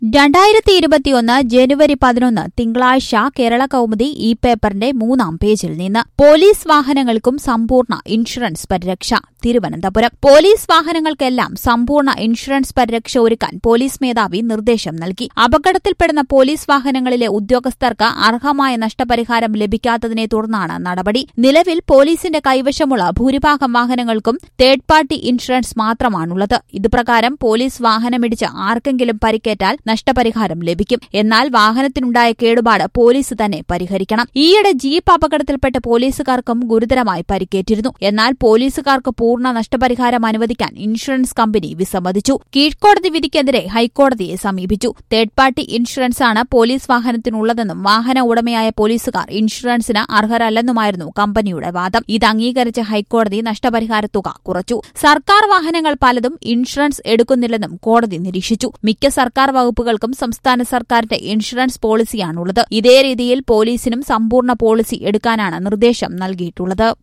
രണ്ടായിരത്തി ഇരുപത്തിയൊന്ന് ജനുവരി പതിനൊന്ന് തിങ്കളാഴ്ച കേരള കൗമുദി ഈ പേപ്പറിന്റെ മൂന്നാം പേജിൽ നിന്ന് പോലീസ് വാഹനങ്ങൾക്കും സമ്പൂർണ്ണ ഇൻഷുറൻസ് പരിരക്ഷ തിരുവനന്തപുരം പോലീസ് വാഹനങ്ങൾക്കെല്ലാം സമ്പൂർണ്ണ ഇൻഷുറൻസ് പരിരക്ഷ ഒരുക്കാൻ പോലീസ് മേധാവി നിർദ്ദേശം നൽകി അപകടത്തിൽപ്പെടുന്ന പോലീസ് വാഹനങ്ങളിലെ ഉദ്യോഗസ്ഥർക്ക് അർഹമായ നഷ്ടപരിഹാരം ലഭിക്കാത്തതിനെ തുടർന്നാണ് നടപടി നിലവിൽ പോലീസിന്റെ കൈവശമുള്ള ഭൂരിഭാഗം വാഹനങ്ങൾക്കും തേർഡ് പാർട്ടി ഇൻഷുറൻസ് മാത്രമാണുള്ളത് ഇതുപ്രകാരം പോലീസ് വാഹനമിടിച്ച് ആർക്കെങ്കിലും പരിക്കേറ്റാൽ നഷ്ടപരിഹാരം ലഭിക്കും എന്നാൽ വാഹനത്തിനുണ്ടായ കേടുപാട് പോലീസ് തന്നെ പരിഹരിക്കണം ഈയിടെ ജീപ്പ് അപകടത്തിൽപ്പെട്ട് പോലീസുകാർക്കും ഗുരുതരമായി പരിക്കേറ്റിരുന്നു എന്നാൽ പോലീസുകാർക്ക് പൂർണ്ണ നഷ്ടപരിഹാരം അനുവദിക്കാൻ ഇൻഷുറൻസ് കമ്പനി വിസമ്മതിച്ചു കീഴ്ക്കോടതി വിധിക്കെതിരെ ഹൈക്കോടതിയെ സമീപിച്ചു തേർഡ് പാർട്ടി ഇൻഷുറൻസാണ് പോലീസ് വാഹനത്തിനുള്ളതെന്നും വാഹന ഉടമയായ പോലീസുകാർ ഇൻഷുറൻസിന് അർഹരല്ലെന്നുമായിരുന്നു കമ്പനിയുടെ വാദം ഇത് അംഗീകരിച്ച ഹൈക്കോടതി നഷ്ടപരിഹാര തുക കുറച്ചു സർക്കാർ വാഹനങ്ങൾ പലതും ഇൻഷുറൻസ് എടുക്കുന്നില്ലെന്നും കോടതി നിരീക്ഷിച്ചു മിക്ക സർക്കാർ വകുപ്പുകൾക്കും സംസ്ഥാന സർക്കാരിന്റെ ഇൻഷുറൻസ് പോളിസിയാണുള്ളത് ഇതേ രീതിയിൽ പോലീസിനും സമ്പൂർണ്ണ പോളിസി എടുക്കാനാണ് നിർദ്ദേശം നൽകിയിട്ടുള്ളത്